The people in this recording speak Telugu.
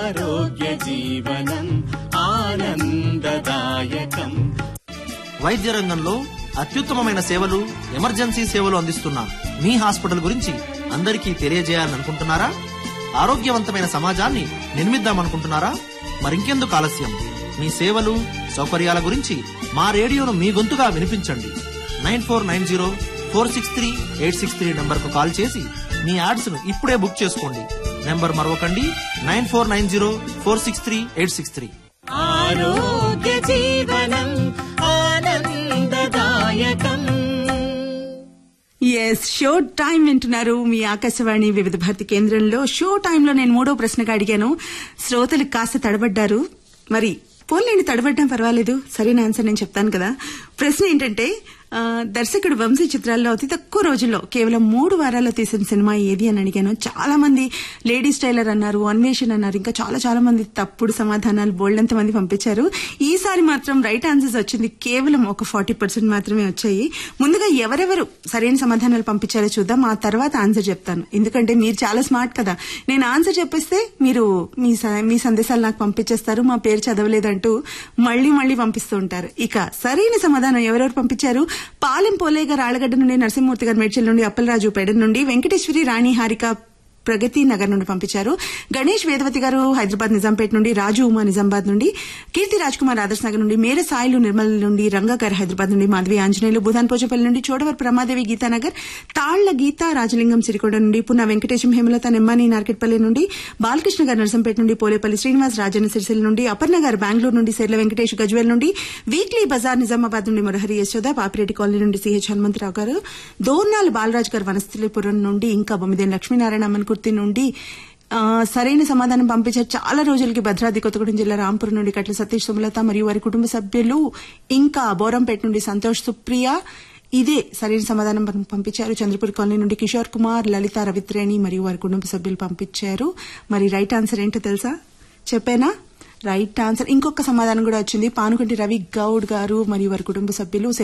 ఆరోగ్య జీవనం ఆనందదాయకం వైద్య రంగంలో అత్యుత్తమమైన సేవలు ఎమర్జెన్సీ సేవలు అందిస్తున్న మీ హాస్పిటల్ గురించి అందరికీ తెలియజేయాలనుకుంటున్నారా ఆరోగ్యవంతమైన సమాజాన్ని నిర్మిద్దామనుకుంటున్నారా మరింకెందుకు ఆలస్యం మీ సేవలు సౌకర్యాల గురించి మా రేడియోను మీ గొంతుగా వినిపించండి nine four nine zero four six three eight six three నంబర్కు కాల్ చేసి మీ యాడ్స్ ను ఇప్పుడే బుక్ చేసుకోండి నెంబర్ మరొకండి nine four nine zero four six three eight six three ఆరోగ్య జీవనం ఆనందదాయకం ఎస్ షో టైం వింటున్నారు మీ ఆకాశవాణి వివిధ భారతి కేంద్రంలో షో టైంలో నేను మూడో ప్రశ్నగా అడిగాను శ్రోతలు కాస్త తడబడ్డారు మరి పోన్లేండి తడబడ్డం పర్వాలేదు సరైన ఆన్సర్ నేను చెప్తాను కదా ప్రశ్న ఏంటంటే ఆ, దర్శకుడు వంశీ చిత్రాల్లో అతి తక్కువ రోజుల్లో కేవలం మూడు వారాల్లో తీసిన సినిమా ఏది అని అడిగాను చాలా మంది లేడీస్ టైలర్ అన్నారు అన్వేషణ అన్నారు ఇంకా చాలా చాలా మంది తప్పుడు సమాధానాలు బోల్డంత మంది పంపించారు ఈసారి మాత్రం రైట్ ఆన్సర్స్ వచ్చింది కేవలం ఒక ఫార్టీ పర్సెంట్ మాత్రమే వచ్చాయి ముందుగా ఎవరెవరు సరైన సమాధానాలు పంపించారో చూద్దాం ఆ తర్వాత ఆన్సర్ చెప్తాను ఎందుకంటే మీరు చాలా స్మార్ట్ కదా నేను ఆన్సర్ చెప్పేస్తే మీరు మీ స- మీ సందేశాలు నాకు పంపించేస్తారు మా పేరు చదవలేదంటూ మళ్ళీ మళ్ళీ పంపిస్తూ ఉంటారు ఇక సరైన సమాధానం ఎవరెవరు పంపించారు పాలెం పోలే గారు ఆళ్లగడ్డ నుండి నరసింహమూర్తి గారు మేడ్చల్ నుండి అప్పలరాజు పెడ నుండి వెంకటేశ్వరి రాణి హారిక ప్రగతి నగర్ నుండి పంపించారు గణేష్ వేదవతి గారు హైదరాబాద్ నిజాంపేట నుండి రాజు ఉమా నిజామాబాద్ నుండి కీర్తి రాజ్ కుమార్ ఆదర్శ్ నగర్ నుండి మేర సాయిలు నిర్మల్ నుండి రంగా గారు హైదరాబాద్ నుండి మాధవి ఆంజనేయులు బుధాన్ పోచపల్లి నుండి చోడవర్ ప్రమాదేవి గీతానగర్ తాళ్ల గీత రాజలింగం సిరికొండ నుండి పున్న వెంకటేశం హేమలత నెమ్మాని నార్కెట్పల్లి నుండి బాలకృష్ణ గారు నరసంపేట నుండి పోలేపల్లి శ్రీనివాస్ రాజన్న సిరిసిల్ల నుండి అపర్ణ గారు బెంగళూరు నుండి సెర్ల వెంకటేష్ గజ్వేల్ నుండి వీక్లీ బజార్ నిజామాబాద్ నుండి మురహరి యశోద పాపిరెడ్డి కాలనీ నుండి సిహెచ్ హనుమంతరావు గారు దోర్నాల్ బాలరాజ్ గారు వనస్థలిపురం నుండి ఇంకా బొమ్మిదేని లక్ష్మీనారాయణ అమ్మన్కుర్తి నుండి ఆ, సరైన సమాధానం పంపించారు చాలా రోజులకి భద్రాద్రి కొత్తగూడెం జిల్లా రాంపూర్ నుండి కట్ల సతీష్ సుమలత మరియు వారి కుటుంబ సభ్యులు ఇంకా బోరంపేట నుండి సంతోష్ సుప్రియ ఇదే సరైన సమాధానం పం- పంపించారు చంద్రపూర్ కాలనీ నుండి కిషోర్ కుమార్ లలిత రవిత్రేణి మరియు వారి కుటుంబ సభ్యులు పంపించారు మరి రైట్ ఆన్సర్ ఏంటో తెలుసా చెప్పానా రైట్ ఆన్సర్ ఇంకొక సమాధానం కూడా వచ్చింది పానుగంటి రవి గౌడ్ గారు మరియు వారి కుటుంబ సభ్యులు